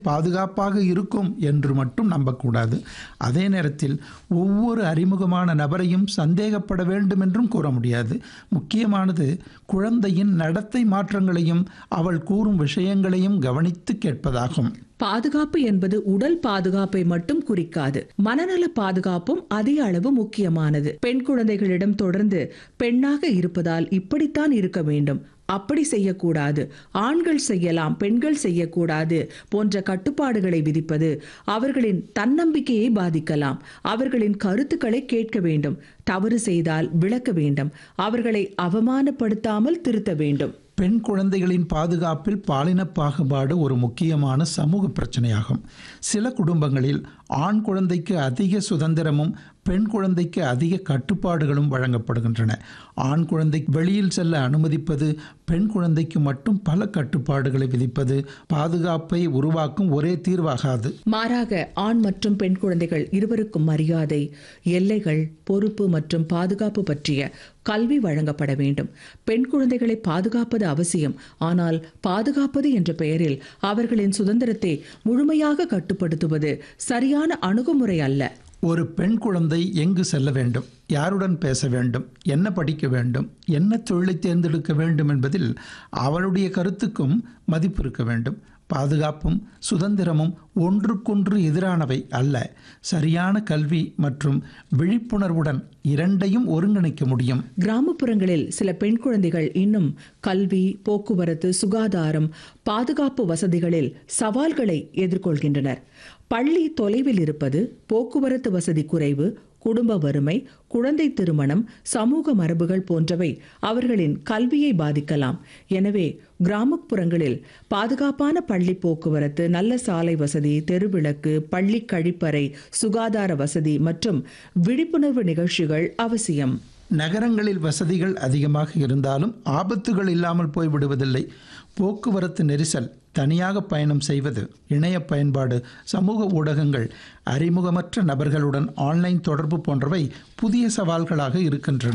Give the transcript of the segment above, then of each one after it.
பாதுகாப்பாக இருக்கும் என்று மட்டும் நம்பக்கூடாது அதே நேரத்தில் ஒவ்வொரு அறிமுகமான நபரையும் சந்தேகப்பட வேண்டும் என்றும் கூற முடியாது முக்கியமானது குழந்தையின் நடத்தை மாற்றங்களையும் அவள் கூறும் விஷயங்களையும் கவனித்து கேட்பதாகும் பாதுகாப்பு என்பது உடல் பாதுகாப்பை மட்டும் குறிக்காது மனநல பாதுகாப்பும் அதிக அளவு முக்கியமானது பெண் குழந்தைகளிடம் தொடர்ந்து பெண்ணாக இருப்பதால் இப்படித்தான் இருக்க வேண்டும் அப்படி செய்யக்கூடாது ஆண்கள் செய்யலாம் பெண்கள் செய்யக்கூடாது போன்ற கட்டுப்பாடுகளை விதிப்பது அவர்களின் தன்னம்பிக்கையை பாதிக்கலாம் அவர்களின் கருத்துக்களை கேட்க வேண்டும் தவறு செய்தால் விளக்க வேண்டும் அவர்களை அவமானப்படுத்தாமல் திருத்த வேண்டும் பெண் குழந்தைகளின் பாதுகாப்பில் பாலின பாகுபாடு ஒரு முக்கியமான சமூக பிரச்சனையாகும் சில குடும்பங்களில் ஆண் குழந்தைக்கு அதிக சுதந்திரமும் பெண் குழந்தைக்கு அதிக கட்டுப்பாடுகளும் வழங்கப்படுகின்றன ஆண் குழந்தை வெளியில் செல்ல அனுமதிப்பது பெண் குழந்தைக்கு மட்டும் பல கட்டுப்பாடுகளை விதிப்பது பாதுகாப்பை உருவாக்கும் ஒரே தீர்வாகாது மாறாக ஆண் மற்றும் பெண் குழந்தைகள் இருவருக்கும் மரியாதை எல்லைகள் பொறுப்பு மற்றும் பாதுகாப்பு பற்றிய கல்வி வழங்கப்பட வேண்டும் பெண் குழந்தைகளை பாதுகாப்பது அவசியம் ஆனால் பாதுகாப்பது என்ற பெயரில் அவர்களின் சுதந்திரத்தை முழுமையாக கட்டுப்படுத்துவது சரியான அணுகுமுறை அல்ல ஒரு பெண் குழந்தை எங்கு செல்ல வேண்டும் யாருடன் பேச வேண்டும் என்ன படிக்க வேண்டும் என்ன தொழிலை தேர்ந்தெடுக்க வேண்டும் என்பதில் அவளுடைய கருத்துக்கும் மதிப்பு இருக்க வேண்டும் பாதுகாப்பும் சுதந்திரமும் ஒன்றுக்கொன்று எதிரானவை அல்ல சரியான கல்வி மற்றும் விழிப்புணர்வுடன் இரண்டையும் ஒருங்கிணைக்க முடியும் கிராமப்புறங்களில் சில பெண் குழந்தைகள் இன்னும் கல்வி போக்குவரத்து சுகாதாரம் பாதுகாப்பு வசதிகளில் சவால்களை எதிர்கொள்கின்றனர் பள்ளி தொலைவில் இருப்பது போக்குவரத்து வசதி குறைவு குடும்ப வறுமை குழந்தை திருமணம் சமூக மரபுகள் போன்றவை அவர்களின் கல்வியை பாதிக்கலாம் எனவே கிராமப்புறங்களில் பாதுகாப்பான பள்ளி போக்குவரத்து நல்ல சாலை வசதி தெருவிளக்கு பள்ளி கழிப்பறை சுகாதார வசதி மற்றும் விழிப்புணர்வு நிகழ்ச்சிகள் அவசியம் நகரங்களில் வசதிகள் அதிகமாக இருந்தாலும் ஆபத்துகள் இல்லாமல் போய்விடுவதில்லை போக்குவரத்து நெரிசல் தனியாக பயணம் செய்வது இணைய பயன்பாடு சமூக ஊடகங்கள் அறிமுகமற்ற நபர்களுடன் ஆன்லைன் தொடர்பு போன்றவை புதிய சவால்களாக இருக்கின்றன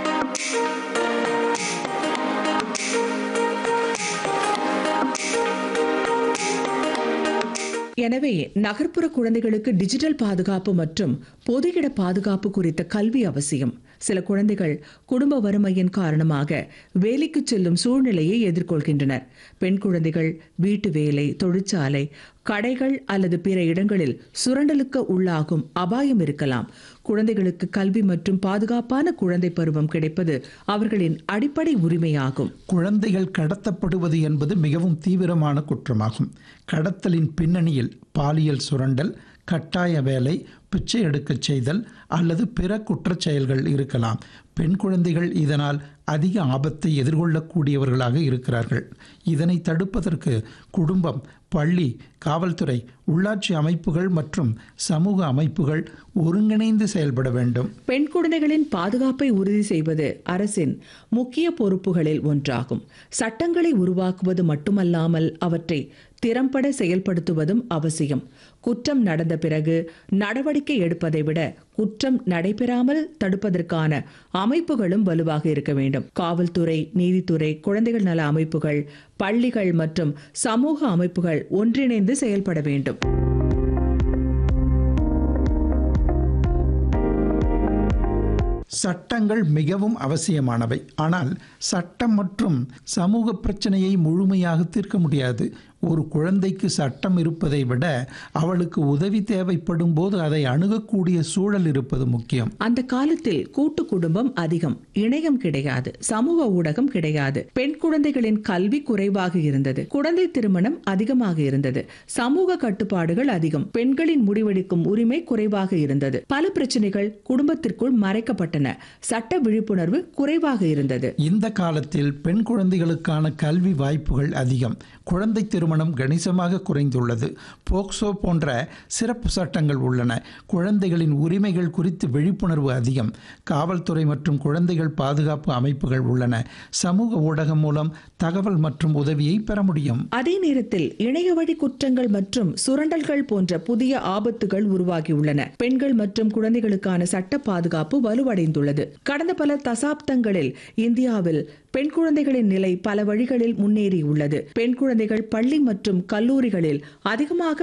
எனவே நகர்ப்புற குழந்தைகளுக்கு டிஜிட்டல் பாதுகாப்பு மற்றும் பொது இட பாதுகாப்பு குறித்த கல்வி அவசியம் சில குழந்தைகள் குடும்ப வறுமையின் காரணமாக வேலைக்கு செல்லும் சூழ்நிலையை எதிர்கொள்கின்றனர் பெண் குழந்தைகள் வீட்டு வேலை தொழிற்சாலை கடைகள் அல்லது பிற இடங்களில் சுரண்டலுக்கு உள்ளாகும் அபாயம் இருக்கலாம் குழந்தைகளுக்கு கல்வி மற்றும் பாதுகாப்பான குழந்தை பருவம் கிடைப்பது அவர்களின் அடிப்படை உரிமையாகும் குழந்தைகள் கடத்தப்படுவது என்பது மிகவும் தீவிரமான குற்றமாகும் கடத்தலின் பின்னணியில் பாலியல் சுரண்டல் கட்டாய வேலை பிச்சை எடுக்கச் செய்தல் அல்லது பிற குற்றச் செயல்கள் இருக்கலாம் பெண் குழந்தைகள் இதனால் அதிக ஆபத்தை எதிர்கொள்ளக்கூடியவர்களாக இருக்கிறார்கள் இதனை தடுப்பதற்கு குடும்பம் பள்ளி காவல்துறை உள்ளாட்சி அமைப்புகள் மற்றும் சமூக அமைப்புகள் ஒருங்கிணைந்து செயல்பட வேண்டும் பெண் குழந்தைகளின் பாதுகாப்பை உறுதி செய்வது அரசின் முக்கிய பொறுப்புகளில் ஒன்றாகும் சட்டங்களை உருவாக்குவது மட்டுமல்லாமல் அவற்றை திறம்பட செயல்படுத்துவதும் அவசியம் குற்றம் நடந்த பிறகு நடவடிக்கை எடுப்பதை விட குற்றம் நடைபெறாமல் தடுப்பதற்கான அமைப்புகளும் வலுவாக இருக்க வேண்டும் காவல்துறை நீதித்துறை குழந்தைகள் நல அமைப்புகள் பள்ளிகள் மற்றும் சமூக அமைப்புகள் ஒன்றிணைந்து செயல்பட வேண்டும் சட்டங்கள் மிகவும் அவசியமானவை ஆனால் சட்டம் மற்றும் சமூக பிரச்சனையை முழுமையாக தீர்க்க முடியாது ஒரு குழந்தைக்கு சட்டம் இருப்பதை விட அவளுக்கு உதவி தேவைப்படும் போது அதை அணுகக்கூடிய சூழல் இருப்பது முக்கியம் அந்த காலத்தில் கூட்டு குடும்பம் அதிகம் இணையம் கிடையாது சமூக ஊடகம் கிடையாது பெண் குழந்தைகளின் கல்வி குறைவாக இருந்தது குழந்தை திருமணம் அதிகமாக இருந்தது சமூக கட்டுப்பாடுகள் அதிகம் பெண்களின் முடிவெடுக்கும் உரிமை குறைவாக இருந்தது பல பிரச்சனைகள் குடும்பத்திற்குள் மறைக்கப்பட்டன சட்ட விழிப்புணர்வு குறைவாக இருந்தது இந்த காலத்தில் பெண் குழந்தைகளுக்கான கல்வி வாய்ப்புகள் அதிகம் குழந்தை திருமணம் கணிசமாக குறைந்துள்ளது போக்சோ போன்ற சிறப்பு சட்டங்கள் உள்ளன குழந்தைகளின் உரிமைகள் குறித்து விழிப்புணர்வு அதிகம் காவல்துறை மற்றும் குழந்தைகள் பாதுகாப்பு அமைப்புகள் உள்ளன சமூக ஊடகம் மூலம் தகவல் மற்றும் உதவியை பெற முடியும் அதே நேரத்தில் இணைய வழி குற்றங்கள் மற்றும் சுரண்டல்கள் போன்ற புதிய ஆபத்துகள் உருவாகியுள்ளன பெண்கள் மற்றும் குழந்தைகளுக்கான சட்ட பாதுகாப்பு வலுவடைந்துள்ளது கடந்த பல தசாப்தங்களில் இந்தியாவில் பெண் குழந்தைகளின் நிலை பல வழிகளில் முன்னேறியுள்ளது பெண் குழந்தைகள் பள்ளி மற்றும் கல்லூரிகளில் அதிகமாக